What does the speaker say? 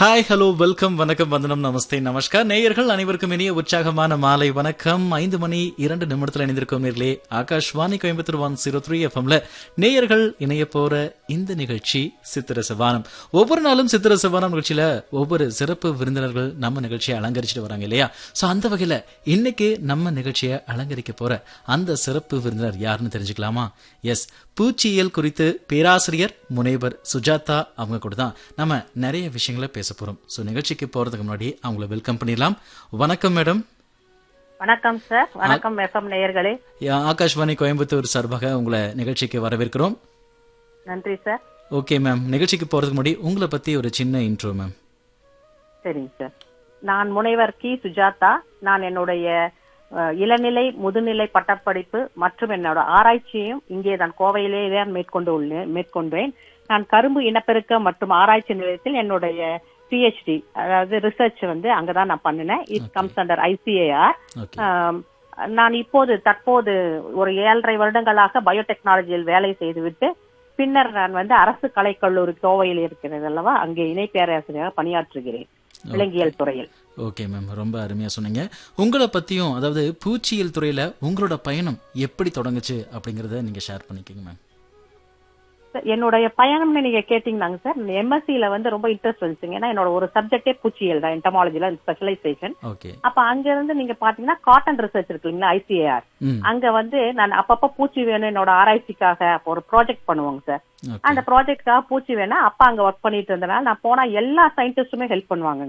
hi hello welcome வணக்கம் வந்தனம் நமஸ்தே நமஸ்கார் நேயர்கள் அனைவருக்கும் இனிய உற்சாகமான மாலை வணக்கம் ஐந்து மணி இரண்டு நிமிடத்தில் இணைந்திருக்கும் நேர்களே Akashvani Coimbatore one zero three எஃப்எம்ல நேயர்கள் இணைய போற இந்த நிகழ்ச்சி சித்திர சவானம் ஒவ்வொரு நாளும் சித்திர சவானம் நிகழ்ச்சியில ஒவ்வொரு சிறப்பு விருந்தினர்கள் நம்ம நிகழ்ச்சியை அலங்கரிச்சுட்டு வராங்க இல்லையா சோ அந்த வகையில இன்னைக்கு நம்ம நிகழ்ச்சியை அலங்கரிக்க போற அந்த சிறப்பு விருந்தினர் யாருன்னு தெரிஞ்சுக்கலாமா எஸ் பூச்சியியல் குறித்து பேராசிரியர் முனைவர் சுஜாதா அவங்க கூட தான் நம்ம நிறைய விஷயங்களை பேச போறோம் ஸோ நிகழ்ச்சிக்கு போறதுக்கு முன்னாடி அவங்கள வெல்கம் பண்ணிடலாம் வணக்கம் மேடம் வணக்கம் சார் வணக்கம் எஃப்எம் நேயர்களே ஆகாஷ்வாணி கோயம்புத்தூர் சார்பாக உங்களை நிகழ்ச்சிக்கு வரவேற்கிறோம் நன்றி சார் ஓகே மேம் நிகழ்ச்சிக்கு போறதுக்கு முன்னாடி உங்களை பத்தி ஒரு சின்ன இன்ட்ரோ மேம் சரிங்க சார் நான் முனைவர் கி சுஜாதா நான் என்னுடைய அஹ், இளநிலை முதுநிலை பட்டப்படிப்பு மற்றும் என்னோட ஆராய்ச்சியையும் இங்கே தான் கோவையிலே தான் மேற்கொண்டு உள்ளேன் மேற்கொண்டேன் நான் கரும்பு இனப்பெருக்க மற்றும் ஆராய்ச்சி நிலையத்தில் என்னுடைய பிஹெச்டி அதாவது ரிசர்ச் வந்து அங்கதான் நான் பண்ணினேன் it comes under ICAR okay நான் இப்போது தற்போது ஒரு ஏழரை வருடங்களாக பயோடெக்னாலஜியில் வேலை செய்துவிட்டு பின்னர் நான் வந்து அரசு கலைக்கல்லூரி கோவையில் இருக்கிறது அல்லவா அங்கே இணை பேராசிரியராக பணியாற்றுகிறேன் விலங்கியல் துறையில் ஓகே மேம் ரொம்ப அருமையா சொன்னீங்க உங்களை பத்தியும் அதாவது பூச்சியியல் துறையில உங்களோட பயணம் எப்படி தொடங்குச்சு அப்படிங்கறத நீங்க ஷேர் பண்ணிக்கோங்க மேம் சார், என்னுடைய பயணம்னு நீங்க கேட்டீங்கன்னாங்க சார் எம்எஸ்சியில வந்து ரொம்ப இன்ட்ரெஸ்ட் வந்துச்சுங்க ஏன்னா என்னோட ஒரு சப்ஜெக்டே பூச்சியல் தான் என்டமாலஜில ஸ்பெஷலைசேஷன் ஓகே அப்ப அங்க இருந்து நீங்க பாத்தீங்கன்னா காட்டன் ரிசர்ச் இருக்கு இல்லைங்களா ஐசிஏஆர் ம் அங்க வந்து நான் அப்பப்ப பூச்சி வேணும் என்னோட ஆராய்ச்சிக்காக அப்ப ஒரு ப்ராஜெக்ட் பண்ணுவாங்க சார் ஓகே அந்த ப்ராஜெக்ட்காக பூச்சி வேணா அப்பா அங்க ஒர்க் பண்ணிட்டு இருந்தனால நான் போனா எல்லா சயின்டிஸ்டுமே ஹெல்ப் பண்ணுவாங்க